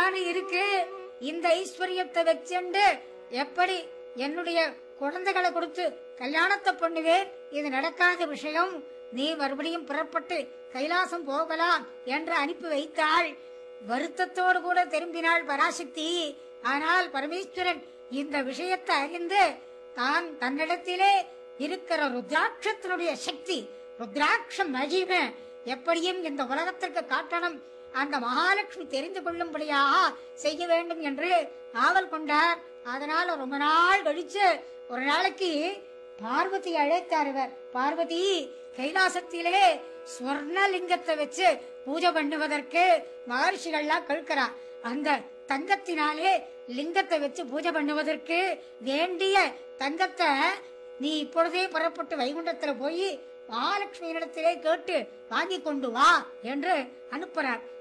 தானே இருக்கு இந்த ஐஸ்வர்யத்தை வச்சுண்டு எப்படி என்னுடைய குழந்தைகளை கொடுத்து கல்யாணத்தை பண்ணுவேன் இது நடக்காத விஷயம் நீ மறுபடியும் புறப்பட்டு கைலாசம் போகலாம் என்று அனுப்பி வைத்தாள் வருத்தத்தோடு கூட திரும்பினாள் பராசக்தி ஆனால் பரமேஸ்வரன் இந்த விஷயத்தை அறிந்து தான் தன்னிடத்திலே இருக்கிற ருத்ராட்சத்தினுடைய சக்தி ருத்ராட்ச மகிமை எப்படியும் இந்த உலகத்திற்கு காட்டணும் அந்த மகாலட்சுமி தெரிந்து கொள்ளும்படியாக செய்ய வேண்டும் என்று ஆவல் கொண்டார் அதனால ரொம்ப நாள் கழிச்சு ஒரு நாளைக்கு பார்வதி அழைத்தார் இவர் பார்வதி கைலாசத்திலே ஸ்வர்ணலிங்கத்தை வச்சு பூஜை பண்ணுவதற்கு மகர்ஷிகள்லாம் கேட்கிறா அந்த தங்கத்தினாலே லிங்கத்தை வச்சு பூஜை பண்ணுவதற்கு வேண்டிய தங்கத்தை நீ இப்பொழுதே புறப்பட்டு வைகுண்டத்துல போய் மகாலட்சுமியிடத்திலே கேட்டு வாங்கி கொண்டு வா என்று அனுப்புறார்